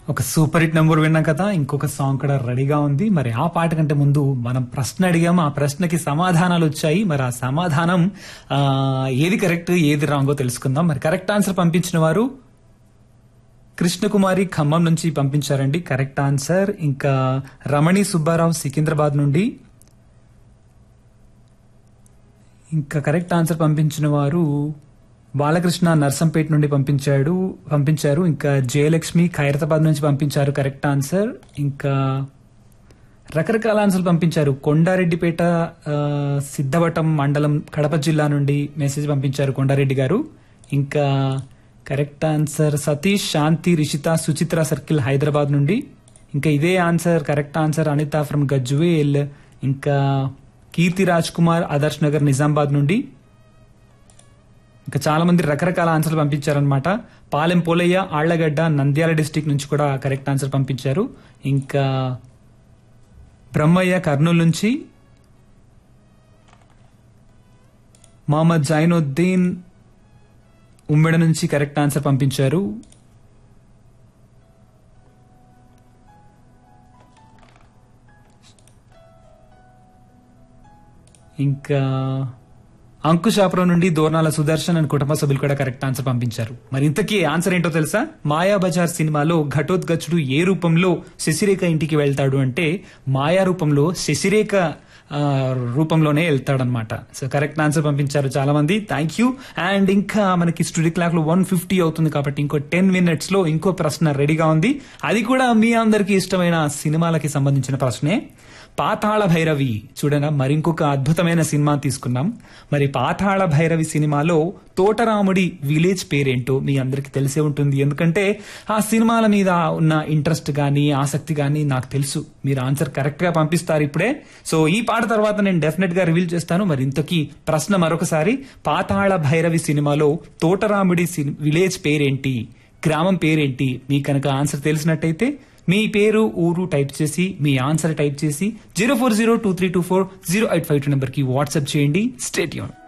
ఒక super hit number విన్నాం కదా ఇంకొక సాంగ్ కూడా రెడీగా ఉంది మరి ఆ పాట కంటే ముందు మనం ప్రశ్న అడిగాము ఆ ప్రశ్నకి సమాధానాలు వచ్చాయి మరి ఆ సమాధానం ఆ, ఏది కరెక్ట్ ఏది రాంగో తెలుసుకుందాం మరి కరెక్ట్ ఆన్సర్ పంపించిన వారు కృష్ణకుమారి ఖమ్మం నుంచి పంపించారండి కరెక్ట్ ఆన్సర్ ఇంకా రమణి సుబ్బారావు సికింద్రాబాద్ నుండి ఇంకా కరెక్ట్ ఆన్సర్ పంపించిన వారు బాలకృష్ణ నర్సంపేట నుండి పంపించాడు పంపించారు ఇంకా జయలక్ష్మి ఖైరతాబాద్ నుంచి పంపించారు కరెక్ట్ ఆన్సర్ ఇంకా రకరకాల ఆన్సర్లు పంపించారు కొండారెడ్డిపేట ఆ, సిద్ధవటం మండలం కడప జిల్లా నుండి మెసేజ్ పంపించారు కొండారెడ్డి గారు ఇంకా correct answer Satish Shanti Rishitha Suchitra circle Hyderabad నుండి ఇంకా ఇదే answer correct answer Anitha from Gajwel ఇంకా కీర్తి రాజ్ కుమార్ ఆదర్శ్ నగర్ నిజామాబాద్ నుండి ఇంకా చాలా మంది రకరకాల ఆన్సర్లు పంపించారనమాట పాలెం పోలయ్య ఆళ్లగడ్డ నంద్యాల డిస్టిక్ నుంచి కూడా కరెక్ట్ ఆన్సర్ పంపించారు ఇంకా బ్రహ్మయ్య కర్నూలు నుంచి మహమ్మద్ జైనుద్దీన్ ఉమ్మెడ నుంచి కరెక్ట్ ఆన్సర్ పంపించారు ఇంకా అంకుశాపురం నుండి దోర్నాల సుదర్శన్ అండ్ కుటుంబ సభ్యులు కూడా కరెక్ట్ ఆన్సర్ పంపించారు మరి ఇంతకీ ఆన్సర్ ఏంటో తెలుసా మాయా బజార్ సినిమాలో ఘటోద్గచుడు ఏ రూపంలో శశిరేఖ ఇంటికి వెళ్తాడు అంటే మాయా రూపంలో శశిరేఖ ఆ, రూపంలోనే వెళ్తాడనమాట సో కరెక్ట్ ఆన్సర్ పంపించారు చాలా మంది థ్యాంక్ యూ అండ్ ఇంకా మనకి స్టూడియో క్లాక్ లో వన్ ఫిఫ్టీ అవుతుంది కాబట్టి ఇంకో టెన్ మినిట్స్ లో ఇంకో ప్రశ్న రెడీగా ఉంది అది కూడా మీ అందరికీ ఇష్టమైన సినిమాలకి సంబంధించిన ప్రశ్నే పాతాళ భైరవి చూడనా మరి ఇంకొక అద్భుతమైన సినిమా తీసుకున్నాం మరి పాతాళ భైరవి సినిమాలో తోటరాముడి విలేజ్ పేరేంటో మీ అందరికి తెలిసే ఉంటుంది ఎందుకంటే ఆ సినిమాల మీద ఉన్న ఇంట్రెస్ట్ గానీ ఆసక్తి గానీ నాకు తెలుసు మీరు ఆన్సర్ కరెక్ట్ గా పంపిస్తారు ఇప్పుడే సో ఈ పాట తర్వాత నేను డెఫినెట్ గా రివీల్ చేస్తాను మరి ఇంతకీ ప్రశ్న మరొకసారి పాతాళ భైరవి సినిమాలో తోటరాముడి సిని- విలేజ్ పేరేంటి గ్రామం పేరేంటి మీకు కనుక ఆన్సర్ తెలిసినట్టయితే మీ పేరు ఊరు టైప్ చేసి మీ ఆన్సర్ టైప్ చేసి zero four zero two three two four zero eight five two నెంబర్కి వాట్సాప్ చేయండి స్టేట్ యూన్